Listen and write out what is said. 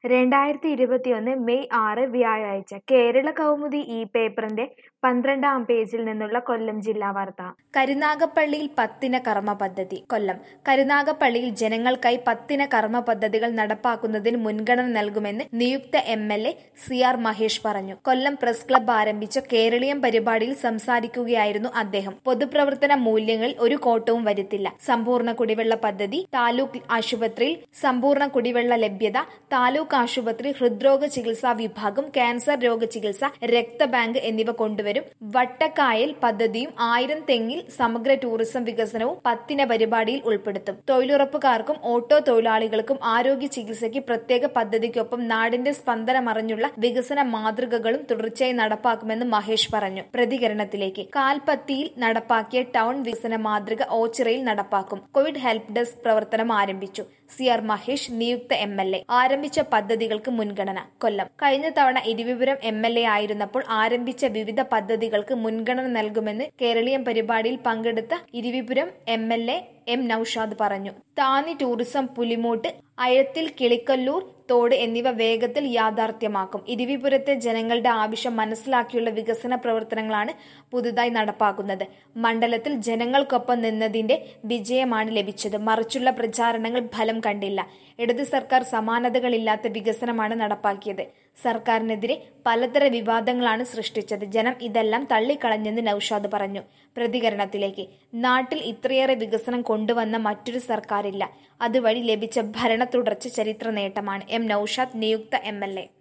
രണ്ടായിരത്തി ഇരുപത്തിയൊന്ന് മെയ് ആറ് വ്യാഴാഴ്ച കേരള കൗമുദി ഈ പേപ്പറിന്റെ പന്ത്രണ്ടാം പേജിൽ നിന്നുള്ള കൊല്ലം ജില്ലാ വാർത്ത കരുനാഗപ്പള്ളിയിൽ പത്തിന കർമ്മ പദ്ധതി കൊല്ലം കരുനാഗപ്പള്ളിയിൽ ജനങ്ങൾക്കായി പത്തിന കർമ്മ പദ്ധതികൾ നടപ്പാക്കുന്നതിന് മുൻഗണന നൽകുമെന്ന് നിയുക്ത M L A C R Mahesh പറഞ്ഞു കൊല്ലം പ്രസ് ക്ലബ്ബ് ആരംഭിച്ച കേരളീയം പരിപാടിയിൽ സംസാരിക്കുകയായിരുന്നു അദ്ദേഹം പൊതുപ്രവർത്തന മൂല്യങ്ങളിൽ ഒരു കോട്ടവും വരുത്തില്ല സമ്പൂർണ്ണ കുടിവെള്ള പദ്ധതി താലൂക്ക് ആശുപത്രിയിൽ സമ്പൂർണ്ണ കുടിവെള്ള ലഭ്യത താലൂക്ക് ആശുപത്രി ഹൃദ്രോഗ ചികിത്സാ വിഭാഗം ക്യാൻസർ രോഗ ചികിത്സ രക്തബാങ്ക് എന്നിവ കൊണ്ടുവരും വട്ടക്കായൽ പദ്ധതിയും ആയിരം തെങ്ങിൽ സമഗ്ര ടൂറിസം വികസനവും പത്തിന പരിപാടിയിൽ ഉൾപ്പെടുത്തും തൊഴിലുറപ്പുകാർക്കും ഓട്ടോ തൊഴിലാളികൾക്കും ആരോഗ്യ ചികിത്സയ്ക്ക് പ്രത്യേക പദ്ധതിക്കൊപ്പം നാടിന്റെ സ്പന്ദനമറിഞ്ഞുള്ള വികസന മാതൃകകളും തുടർച്ചയായി നടപ്പാക്കുമെന്ന് മഹേഷ് പറഞ്ഞു പ്രതികരണത്തിലേക്ക് കാൽപ്പത്തിയിൽ നടപ്പാക്കിയ ടൗൺ വികസന മാതൃക ഓച്ചിറയിൽ നടപ്പാക്കും കോവിഡ് ഹെൽപ്പ് ഡെസ്ക് പ്രവർത്തനം ആരംഭിച്ചു സി ആർ മഹേഷ് നിയുക്ത എം എൽ എ ആരംഭിച്ച പദ്ധതികൾക്ക് മുൻഗണന കൊല്ലം കഴിഞ്ഞ തവണ ഇരുവിപുരം എം എൽ എ ആയിരുന്നപ്പോൾ ആരംഭിച്ച വിവിധ പദ്ധതികൾക്ക് മുൻഗണന നൽകുമെന്ന് കേരളീയം പരിപാടിയിൽ പങ്കെടുത്ത Eravipuram M L A M Noushad പറഞ്ഞു താന്നി ടൂറിസം പുലിമൂട്ട് അയത്തിൽ കിളിക്കല്ലൂർ തോട് എന്നിവ വേഗത്തിൽ യാഥാർത്ഥ്യമാക്കും ഇരുവിപുരത്തെ ജനങ്ങളുടെ ആവശ്യം മനസ്സിലാക്കിയുള്ള വികസന പ്രവർത്തനങ്ങളാണ് പുതുതായി നടപ്പാക്കുന്നത് മണ്ഡലത്തിൽ ജനങ്ങൾക്കൊപ്പം നിന്നതിന്റെ വിജയമാണ് ലഭിച്ചത് മറിച്ചുള്ള പ്രചാരണങ്ങൾ ഫലം കണ്ടില്ല ഇടത് സർക്കാർ സമാനതകളില്ലാത്ത വികസനമാണ് നടപ്പാക്കിയത് സർക്കാരിനെതിരെ പലതര വിവാദങ്ങളാണ് സൃഷ്ടിച്ചത് ജനം ഇതെല്ലാം തള്ളിക്കളഞ്ഞെന്ന് നൌഷാദ് പറഞ്ഞു പ്രതികരണത്തിലേക്ക് നാട്ടിൽ ഇത്രയേറെ വികസനം കൊണ്ടുവന്ന മറ്റൊരു സർക്കാരില്ല അതുവഴി ലഭിച്ച ഭരണ തുടർച്ച ചരിത്ര നേട്ടമാണ് എം നൌഷാദ് നിയുക്ത എം